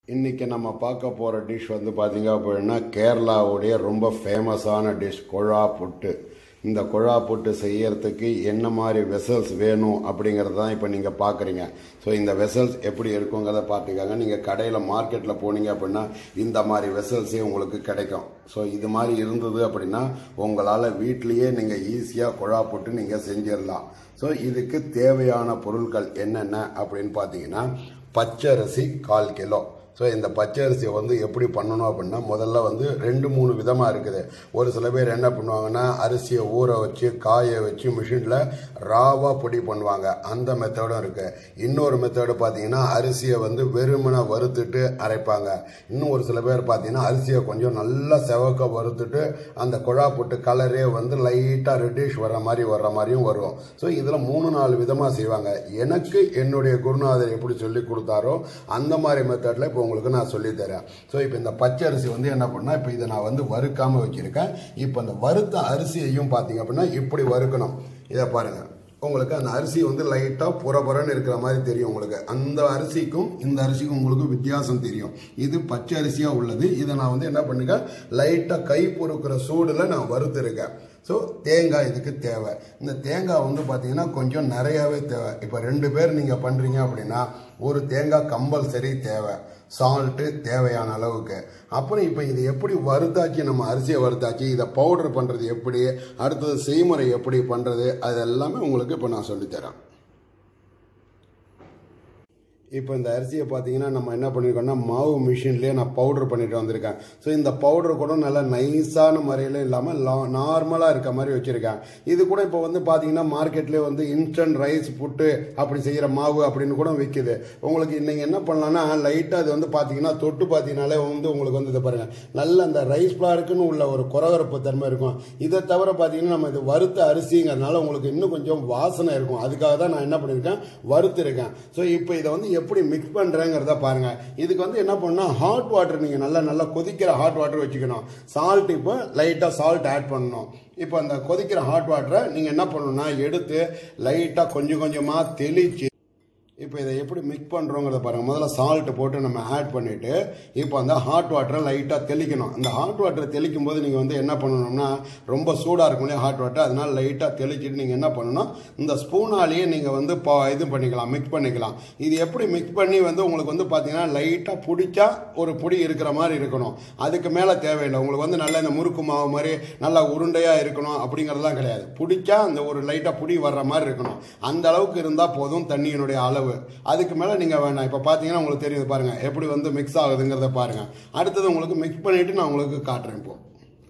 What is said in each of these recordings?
இன்னைக்கு நம்ம பார்க்க போகிற டிஷ் வந்து பார்த்தீங்க அப்படின்னா கேரளாவுடைய ரொம்ப ஃபேமஸான டிஷ் கொழா புட்டு இந்த கொழா புட்டு செய்யறதுக்கு என்ன மாதிரி வெசல்ஸ் வேணும் அப்படிங்கிறது தான் இப்போ நீங்கள் பார்க்குறீங்க ஸோ இந்த வெசல்ஸ் எப்படி இருக்குங்கிறத பார்த்துக்காங்க நீங்கள் கடையில் மார்க்கெட்டில் போனீங்க அப்படின்னா இந்த மாதிரி வெசல்ஸே உங்களுக்கு கிடைக்கும் ஸோ இது மாதிரி இருந்தது அப்படின்னா உங்களால் வீட்லேயே நீங்கள் ஈஸியாக கொழா புட்டு நீங்கள் செஞ்சிடலாம் ஸோ இதுக்கு தேவையான பொருட்கள் என்னென்ன அப்படின்னு பார்த்தீங்கன்னா பச்சரிசி கால் கிலோ ஸோ இந்த பச்சை அரிசியை வந்து எப்படி பண்ணணும் அப்படின்னா முதல்ல வந்து ரெண்டு மூணு விதமாக இருக்குது ஒரு சில பேர் என்ன பண்ணுவாங்கன்னா அரிசியை ஊற வச்சு காய வச்சு மிஷினில் ராவாக பொடி பண்ணுவாங்க அந்த மெத்தடும் இருக்குது இன்னொரு மெத்தடு பார்த்தீங்கன்னா அரிசியை வந்து வெறுமனை வறுத்துட்டு அரைப்பாங்க இன்னும் ஒரு சில பேர் பார்த்தீங்கன்னா அரிசியை கொஞ்சம் நல்லா செவக்க வறுத்துட்டு அந்த குழா போட்டு கலரே வந்து லைட்டாக ரெட்டிஷ் வர்ற மாதிரி வர்ற மாதிரியும் வரும் ஸோ இதில் மூணு நாலு விதமாக செய்வாங்க எனக்கு என்னுடைய குருநாதர் எப்படி சொல்லி கொடுத்தாரோ அந்த மாதிரி மெத்தடில் இப்போ உங்களுக்கு நான் சொல்லித்தரேன் ஸோ இப்போ இந்த பச்சை அரிசி வந்து என்ன பண்ணால் இப்போ இதை நான் வந்து வறுக்காமல் வச்சுருக்கேன் இப்போ இந்த வறுத்த அரிசியையும் பார்த்தீங்க அப்படின்னா இப்படி வறுக்கணும் இதை பாருங்கள் உங்களுக்கு அந்த அரிசி வந்து லைட்டாக புறப்புறன்னு இருக்கிற மாதிரி தெரியும் உங்களுக்கு அந்த அரிசிக்கும் இந்த அரிசிக்கும் உங்களுக்கு வித்தியாசம் தெரியும் இது பச்சை அரிசியாக உள்ளது இதை நான் வந்து என்ன பண்ணுங்க லைட்டாக கை பொறுக்கிற சூடில் நான் வறுத்துருக்கேன் ஸோ தேங்காய் இதுக்கு தேவை இந்த தேங்காய் வந்து பார்த்தீங்கன்னா கொஞ்சம் நிறையாவே தேவை இப்போ ரெண்டு பேர் நீங்கள் பண்ணுறீங்க அப்படின்னா ஒரு தேங்காய் கம்பல்சரி தேவை சால்ட்டு தேவையான அளவுக்கு அப்புறம் இப்போ இது எப்படி வறுத்தாக்கி நம்ம அரிசியை வறுத்தாக்கி இதை பவுடர் பண்ணுறது எப்படி அடுத்தது செய்முறை எப்படி பண்ணுறது அது எல்லாமே உங்களுக்கு இப்போ நான் சொல்லித்தரேன் இப்போ இந்த அரிசியை பார்த்தீங்கன்னா நம்ம என்ன பண்ணியிருக்கோம்னா மாவு மிஷின்லேயே நான் பவுடர் பண்ணிட்டு வந்திருக்கேன் ஸோ இந்த பவுடர் கூட நல்லா நைஸான முறையில் இல்லாமல் நார்மலாக இருக்க மாதிரி வச்சுருக்கேன் இது கூட இப்போ வந்து பார்த்தீங்கன்னா மார்க்கெட்லேயே வந்து இன்ஸ்டன்ட் ரைஸ் புட்டு அப்படி செய்கிற மாவு அப்படின்னு கூட விற்கிது உங்களுக்கு நீங்கள் என்ன பண்ணலாம்னா லைட்டாக அது வந்து பார்த்தீங்கன்னா தொட்டு பார்த்தீங்கனாலே வந்து உங்களுக்கு வந்து இதை பாருங்கள் நல்ல அந்த ரைஸ் ஃப்ளாருக்குன்னு உள்ள ஒரு குறவரப்பு தன்மை இருக்கும் இதை தவிர பார்த்தீங்கன்னா நம்ம இது வறுத்த அரிசிங்கிறதுனால உங்களுக்கு இன்னும் கொஞ்சம் வாசனை இருக்கும் அதுக்காக தான் நான் என்ன பண்ணியிருக்கேன் வறுத்துருக்கேன் ஸோ இப்போ இதை வந்து எப்படி மிக்ஸ் பண்ணுறேங்கிறத பாருங்க இதுக்கு வந்து என்ன பண்ணால் ஹாட் வாட்டர் நீங்கள் நல்லா நல்லா கொதிக்கிற ஹாட் வாட்டர் வச்சுக்கணும் சால்ட் இப்போ லைட்டாக சால்ட் ஆட் பண்ணணும் இப்போ அந்த கொதிக்கிற ஹாட் வாட்டரை நீங்கள் என்ன பண்ணணும்னா எடுத்து லைட்டாக கொஞ்சம் கொஞ்சமாக தெளிச்சு இப்போ இதை எப்படி மிக்ஸ் பண்ணுறோங்கிறத பாருங்கள் முதல்ல சால்ட் போட்டு நம்ம ஆட் பண்ணிவிட்டு இப்போ அந்த ஹாட் வாட்டரை லைட்டாக தெளிக்கணும் அந்த ஹாட் வாட்டரை தெளிக்கும் போது நீங்கள் வந்து என்ன பண்ணணும்னா ரொம்ப சூடாக இருக்கும் இல்லையா ஹாட் வாட்டர் அதனால் லைட்டாக தெளிச்சிட்டு நீங்கள் என்ன பண்ணணும் இந்த ஸ்பூனாலேயே நீங்கள் வந்து பா இது பண்ணிக்கலாம் மிக்ஸ் பண்ணிக்கலாம் இது எப்படி மிக்ஸ் பண்ணி வந்து உங்களுக்கு வந்து பார்த்தீங்கன்னா லைட்டாக பிடிச்சா ஒரு பொடி இருக்கிற மாதிரி இருக்கணும் அதுக்கு மேலே தேவையில்லை உங்களுக்கு வந்து நல்லா இந்த முறுக்கு மாவு மாதிரி நல்லா உருண்டையாக இருக்கணும் அப்படிங்கிறதுலாம் கிடையாது பிடிச்சா அந்த ஒரு லைட்டாக புடி வர்ற மாதிரி இருக்கணும் அந்த அளவுக்கு இருந்தால் போதும் தண்ணியினுடைய அளவு அதுக்கு மேலே நீங்கள் வேணாம் இப்போ பார்த்தீங்கன்னா உங்களுக்கு தெரியுது பாருங்கள் எப்படி வந்து மிக்ஸ் ஆகுதுங்கிறத பாருங்கள் அடுத்தது உங்களுக்கு மிக்ஸ் பண்ணிவிட்டு நான் உங்களுக்கு காட்டுறேன் இப்போ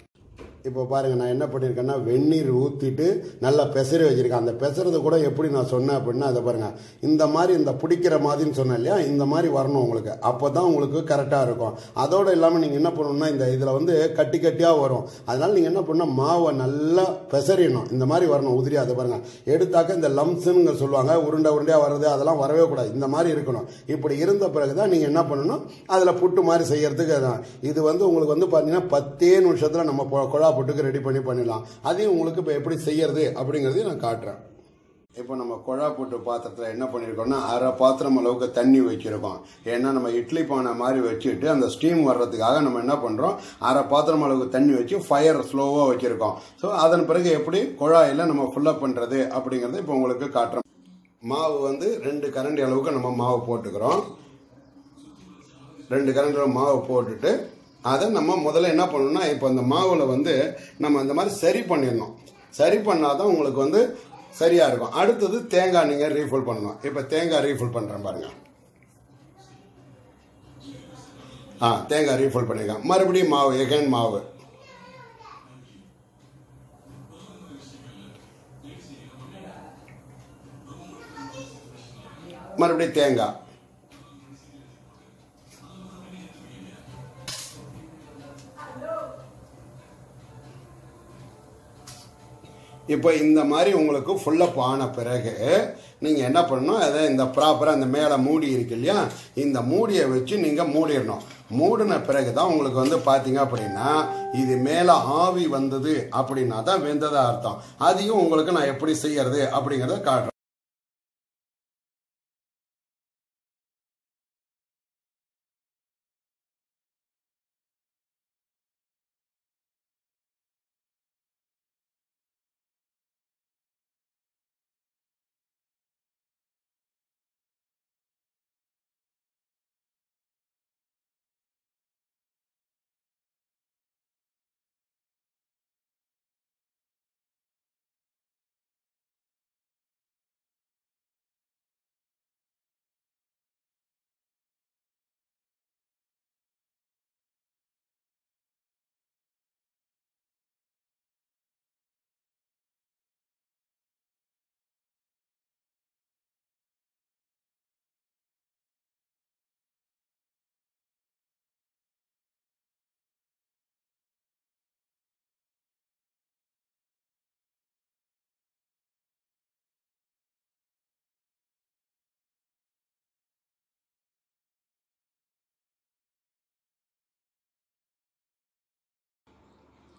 இப்போ பாருங்கள் நான் என்ன பண்ணியிருக்கேன்னா வெந்நீர் ஊற்றிட்டு நல்லா பெசரி வச்சுருக்கேன் அந்த பெசறது கூட எப்படி நான் சொன்னேன் அப்படின்னா அதை பாருங்கள் இந்த மாதிரி இந்த பிடிக்கிற மாதிரின்னு சொன்னேன் இல்லையா இந்த மாதிரி வரணும் உங்களுக்கு அப்போ தான் உங்களுக்கு கரெக்டாக இருக்கும் அதோடு இல்லாமல் நீங்கள் என்ன பண்ணணும்னா இந்த இதில் வந்து கட்டி கட்டியாக வரும் அதனால் நீங்கள் என்ன பண்ணால் மாவை நல்லா பெசறிடணும் இந்த மாதிரி வரணும் உதிரியாக அதை பாருங்கள் எடுத்தாக்க இந்த லம்ஸுங்க சொல்லுவாங்க உருண்டை உருண்டையாக வர்றது அதெல்லாம் வரவே கூடாது இந்த மாதிரி இருக்கணும் இப்படி இருந்த பிறகு தான் நீங்கள் என்ன பண்ணணும் அதில் புட்டு மாதிரி செய்யறதுக்கு அதான் இது வந்து உங்களுக்கு வந்து பார்த்தீங்கன்னா பத்தே நிமிஷத்தில் நம்ம குழா புட்டுக்கு ரெடி பண்ணி பண்ணிடலாம் அதையும் உங்களுக்கு இப்போ எப்படி செய்யறது அப்படிங்கிறதையும் நான் காட்டுறேன் இப்போ நம்ம குழா போட்டு பாத்திரத்தில் என்ன பண்ணியிருக்கோம்னா அரை பாத்திரம் அளவுக்கு தண்ணி வச்சுருக்கோம் ஏன்னா நம்ம இட்லி பானை மாதிரி வச்சுட்டு அந்த ஸ்டீம் வர்றதுக்காக நம்ம என்ன பண்ணுறோம் அரை பாத்திரம் அளவுக்கு தண்ணி வச்சு ஃபயர் ஸ்லோவாக வச்சுருக்கோம் ஸோ அதன் பிறகு எப்படி குழாயில் நம்ம ஃபுல்லப் பண்ணுறது அப்படிங்கிறத இப்போ உங்களுக்கு காட்டுறோம் மாவு வந்து ரெண்டு கரண்டி அளவுக்கு நம்ம மாவு போட்டுக்கிறோம் ரெண்டு கரண்டி மாவு போட்டுட்டு அதை நம்ம முதல்ல என்ன பண்ணணும்னா இப்போ அந்த மாவில் வந்து நம்ம இந்த மாதிரி சரி பண்ணிடணும் சரி பண்ணாதான் உங்களுக்கு வந்து சரியாக இருக்கும் அடுத்தது தேங்காய் நீங்கள் ரீஃபில் பண்ணணும் இப்போ தேங்காய் ரீஃபில் பண்ணுறேன் பாருங்கள் ஆ தேங்காய் ரீஃபில் பண்ணியிருக்கேன் மறுபடியும் மாவு எகன் மாவு மறுபடியும் தேங்காய் இப்போ இந்த மாதிரி உங்களுக்கு ஃபுல்லப் ஆன பிறகு நீங்கள் என்ன பண்ணணும் அதை இந்த ப்ராப்பராக அந்த மேலே மூடி இருக்கு இல்லையா இந்த மூடியை வச்சு நீங்கள் மூடிடணும் மூடின பிறகு தான் உங்களுக்கு வந்து பார்த்தீங்க அப்படின்னா இது மேலே ஆவி வந்தது அப்படின்னா தான் வெந்ததாக அர்த்தம் அதையும் உங்களுக்கு நான் எப்படி செய்யறது அப்படிங்கிறத காட்டுறேன்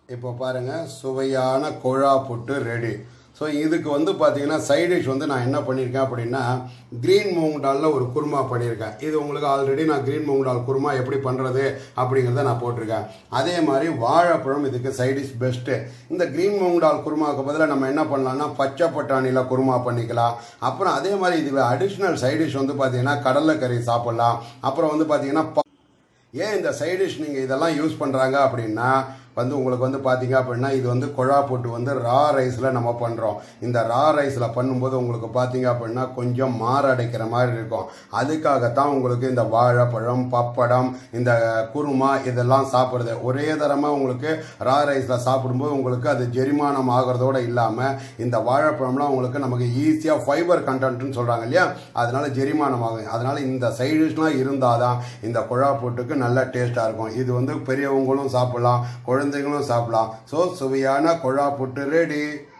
இப்போ பாருங்க சுவையான கொழா புட்டு ரெடி ஸோ இதுக்கு வந்து பார்த்தீங்கன்னா சைட் டிஷ் வந்து நான் என்ன பண்ணியிருக்கேன் அப்படின்னா க்ரீன் மூங் டாலில் ஒரு குருமா பண்ணியிருக்கேன் இது உங்களுக்கு ஆல்ரெடி நான் க்ரீன் மூங் டால் குருமா எப்படி பண்ணுறது அப்படிங்கிறத நான் போட்டிருக்கேன் அதே மாதிரி வாழைப்பழம் இதுக்கு சைட் டிஷ் பெஸ்ட்டு இந்த க்ரீன் மூங் டால் குருமாவுக்கு பதிலாக நம்ம என்ன பண்ணலாம்னா பச்சை பட்டாணியில் குருமா பண்ணிக்கலாம் அப்புறம் அதே மாதிரி இதுக்கு அடிஷ்னல் சைட் டிஷ் வந்து பார்த்தீங்கன்னா கடலைக்கறி சாப்பிட்லாம் அப்புறம் வந்து பார்த்தீங்கன்னா ப- ஏன் இந்த சைட் டிஷ் நீங்கள் இதெல்லாம் யூஸ் பண்ணுறாங்க அப்படின்னா வந்து உங்களுக்கு வந்து பார்த்தீங்க அப்படின்னா இது வந்து குழா போட்டு வந்து ரா ரைஸில் நம்ம பண்ணுறோம் இந்த ரா ரைஸில் பண்ணும்போது உங்களுக்கு பார்த்தீங்க அப்படின்னா கொஞ்சம் மாரடைக்கிற மாதிரி இருக்கும் அதுக்காகத்தான் உங்களுக்கு இந்த வாழைப்பழம் பப்படம் இந்த குருமா இதெல்லாம் சாப்பிட்றது ஒரே தரமாக உங்களுக்கு ரா ரைஸில் சாப்பிடும்போது உங்களுக்கு அது ஜெரிமானம் ஆகிறதோட இல்லாமல் இந்த வாழைப்பழம்லாம் உங்களுக்கு நமக்கு ஈஸியாக ஃபைபர் கண்டென்ட்னு சொல்கிறாங்க இல்லையா அதனால ஜெரிமானம் ஆகும் அதனால இந்த சைடிஷ்லாம் இருந்தால் தான் இந்த குழா போட்டுக்கு நல்ல டேஸ்ட்டாக இருக்கும் இது வந்து பெரியவங்களும் சாப்பிடலாம் குழந்தைங்களும் சாப்பிடலாம் ஸோ சுவையான குழா புட்டு ரெடி